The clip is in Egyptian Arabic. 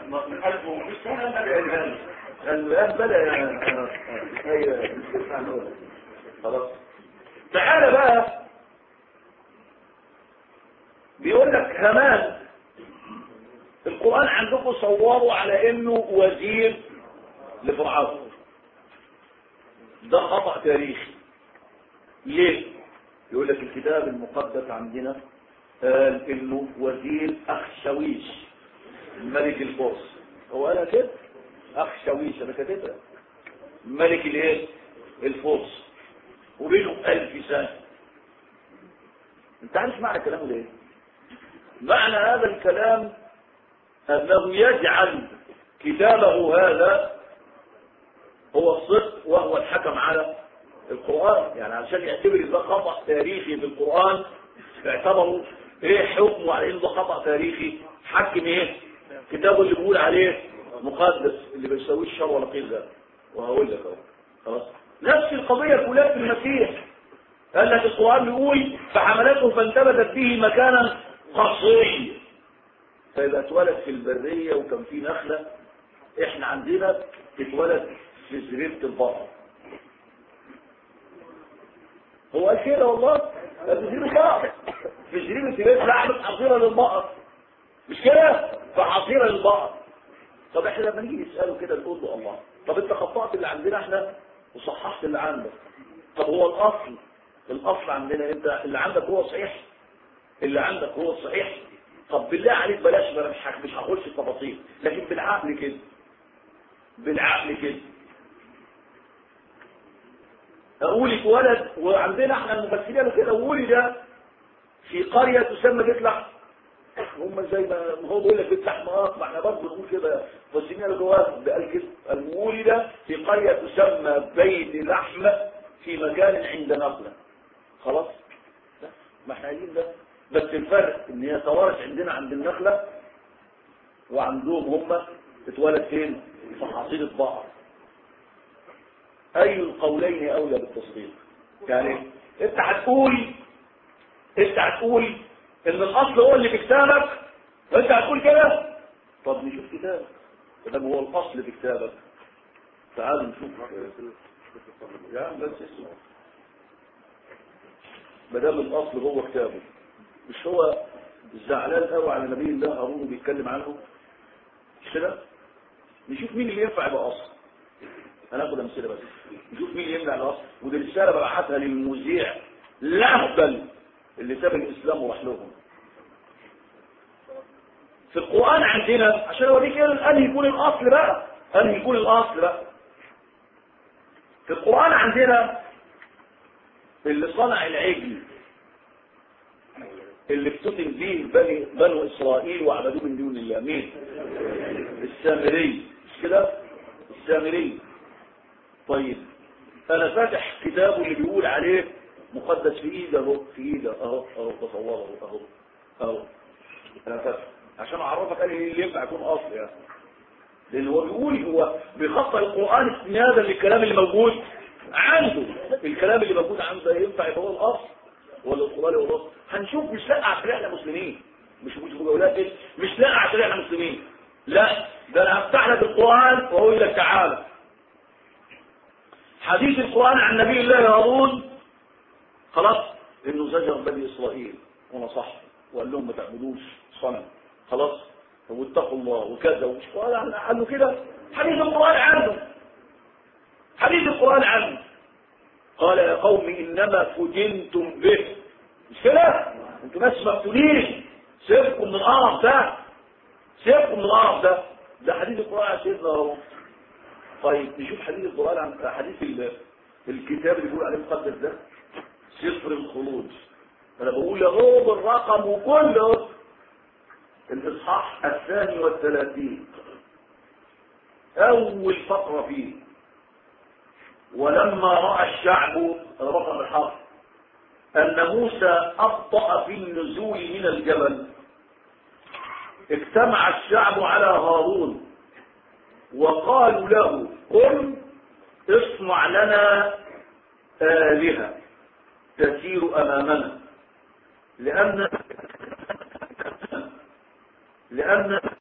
من 1500 سنة ما بيعملها الآن بدأ أيوة خلاص تعالى بقى بيقول لك همان القرآن عندكم صوروا على انه وزير لفرعون ده خطأ تاريخي ليه يقول لك الكتاب المقدس عندنا قال انه وزير اخشويش ملك الفرس هو قالها كده اخشويش انا كاتبها ملك الايه الفرس وبينهم ألف سنة انت عارف معنى كلامه ليه معنى هذا الكلام أنه يجعل كتابه هذا هو الصدق وهو الحكم على القرآن يعني عشان يعتبر ده خطأ تاريخي في القرآن اعتبروا ايه حكمه على انه ده خطأ تاريخي حكم ايه كتابه اللي بيقول عليه مقدس اللي بيسويه الشر ولا قيل ده وهقول لك اهو خلاص نفس القضية كلها في المسيح قال لك القرآن بيقول فحملته فانتبذت به مكانا قصريا فيبقى اتولد في البرية وكان في نخلة احنا عندنا اتولد في زريبة البقر هو قال كده والله في زريبة البقر في زريبة البقر لعبة حصيرة للبقر مش كده فحصيرة للبقر طب احنا لما نيجي نسأله كده نقول له الله طب انت خطأت اللي عندنا احنا وصححت اللي عندك طب هو الاصل الاصل عندنا انت اللي عندك هو صحيح اللي عندك هو الصحيح طب بالله عليك بلاش بلاش مش هخش في التفاصيل لكن بالعقل كده بالعقل كده اقول اتولد وعندنا احنا الممثلين كده ولد في قرية تسمى بيت لحم هم زي ما هو بيقول لك بيت لحم اه ما احنا برضه نقول كده فالسنين اللي جواه قال كده المولد في قرية تسمى بيت لحم في مكان عند نقلة خلاص ما احنا قايلين ده بس الفرق ان هي توارث عندنا عند النخلة وعندهم هم اتولد فين في حصيلة بقر اي القولين اولى بالتصديق يعني انت هتقول انت هتقول ان الاصل هو اللي في كتابك وانت هتقول كده طب نشوف كتابك ده هو الاصل في كتابك تعالوا نشوف يا عم بس اسمع ما دام الاصل هو كتابه مش هو زعلان قوي على نبي الله هارون وبيتكلم عنه مش كده نشوف مين اللي ينفع يبقى اصل هناخد امثله بس نشوف مين يمنع الاصل ودي رساله ببعتها للمذيع الاهبل اللي ساب الاسلام وراح لهم في القران عندنا عشان اوريك ان يكون الاصل بقى ان يكون الاصل بقى في القران عندنا اللي صنع العجل اللي افتتن به بني بنو اسرائيل وعبدوه من دون الله مين السامري مش كده السامري طيب انا فاتح كتابه اللي بيقول عليه مقدس في ايده اهو في ايده اهو اهو تصوره اهو اهو انا فاتح عشان اعرفك قال اللي ينفع يكون اصل يعني لان هو بيقول هو بيخطئ القران استنادا للكلام اللي موجود عنده الكلام اللي موجود عنده ينفع يبقى هو الاصل ولا القران هو الاصل هنشوف مش لاقي عشان احنا مسلمين مش مش مجاولات مش لاقي عشان احنا مسلمين لا ده انا هفتح لك القران واقول لك تعالى حديث القران عن نبي الله هارون خلاص انه زجر بني اسرائيل ونصح وقال لهم ما تعبدوش صنم خلاص واتقوا الله وكذا ومش قال عنه كده حديث القران عنه حديث القران عنه قال يا قوم انما فتنتم به مش كده انتوا ناس مفتونين سيبكم من القرف ده سيبكم من القرف ده ده حديث القران عن سيدنا هارون طيب نشوف حديث القران عن حديث الكتاب اللي بيقول عليه المقدس ده سفر الخروج انا بقول اهو بالرقم وكله الاصحاح الثاني والثلاثين اول فقره فيه ولما راى الشعب رقم الحرف ان موسى ابطا في النزول من الجبل اجتمع الشعب على هارون وقالوا له قم اصنع لنا آلهة تسير أمامنا لأن لأن